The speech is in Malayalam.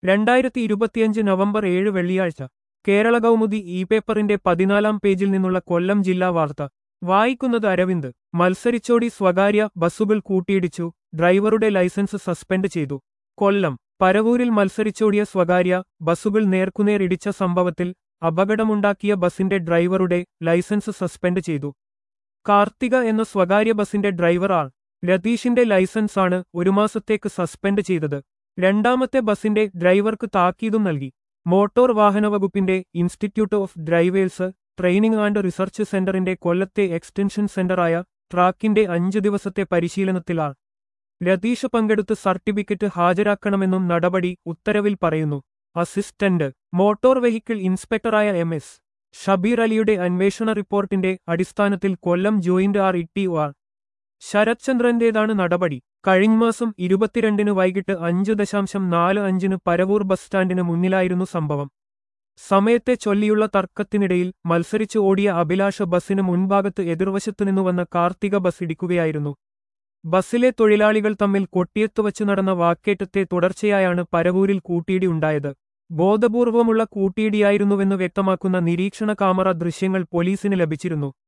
രണ്ടായിരത്തി ഇരുപത്തിയഞ്ച് നവംബർ ഏഴ് വെള്ളിയാഴ്ച കേരള കൗമുദി ഇ പേപ്പറിന്റെ പതിനാലാം പേജിൽ നിന്നുള്ള കൊല്ലം ജില്ലാ വാർത്ത വായിക്കുന്നത് അരവിന്ദ് മത്സരിച്ചോടി സ്വകാര്യ ബസ്സുകൾ കൂട്ടിയിടിച്ചു ഡ്രൈവറുടെ ലൈസൻസ് സസ്പെൻഡ് ചെയ്തു കൊല്ലം പരവൂരിൽ മത്സരിച്ചോടിയ സ്വകാര്യ ബസ്സുകൾ നേർക്കുനേർ ഇടിച്ച സംഭവത്തിൽ അപകടമുണ്ടാക്കിയ ബസിന്റെ ഡ്രൈവറുടെ ലൈസൻസ് സസ്പെൻഡ് ചെയ്തു കാർത്തിക എന്ന സ്വകാര്യ ബസിന്റെ ഡ്രൈവർ ആൾ രതീഷിന്റെ ലൈസൻസാണ് ഒരു മാസത്തേക്ക് സസ്പെൻഡ് ചെയ്തത് രണ്ടാമത്തെ ബസിന്റെ ഡ്രൈവർക്ക് താക്കീതും നൽകി മോട്ടോർ വാഹന വകുപ്പിന്റെ institute of drivers training and research സെന്ററിന്റെ കൊല്ലത്തെ എക്സ്റ്റൻഷൻ സെന്ററായ ട്രാക്കിന്റെ അഞ്ചു ദിവസത്തെ പരിശീലനത്തിലാണ് രതീഷ് പങ്കെടുത്ത് സർട്ടിഫിക്കറ്റ് ഹാജരാക്കണമെന്നും നടപടി ഉത്തരവിൽ പറയുന്നു അസിസ്റ്റന്റ് മോട്ടോർ വെഹിക്കിൾ ഇൻസ്പെക്ടറായ എം എസ് ഷബീർ അലിയുടെ അന്വേഷണ റിപ്പോർട്ടിന്റെ അടിസ്ഥാനത്തിൽ Kollam joint R E R Sarath ചന്ദ്രന്റേതാണ് നടപടി കഴിഞ്ഞ മാസം ഇരുപത്തിരണ്ടിന് വൈകിട്ട് അഞ്ച് ദശാംശം നാല് അഞ്ചിന് പരവൂർ ബസ് സ്റ്റാൻഡിന് മുന്നിലായിരുന്നു സംഭവം സമയത്തെ ചൊല്ലിയുള്ള തർക്കത്തിനിടയിൽ മത്സരിച്ച് ഓടിയ അഭിലാഷ ബസിന് മുൻഭാഗത്ത് എതിർവശത്തുനിന്നു വന്ന കാർത്തിക ബസ് ഇടിക്കുകയായിരുന്നു ബസ്സിലെ തൊഴിലാളികൾ തമ്മിൽ കൊട്ടിയത്തുവച്ച് നടന്ന വാക്കേറ്റത്തെ തുടർച്ചയായാണ് പരവൂരിൽ കൂട്ടിയിടി ഉണ്ടായത് ബോധപൂർവമുള്ള കൂട്ടിയിടിയായിരുന്നുവെന്ന് വ്യക്തമാക്കുന്ന നിരീക്ഷണ കാമറ ദൃശ്യങ്ങൾ പോലീസിന് ലഭിച്ചിരുന്നു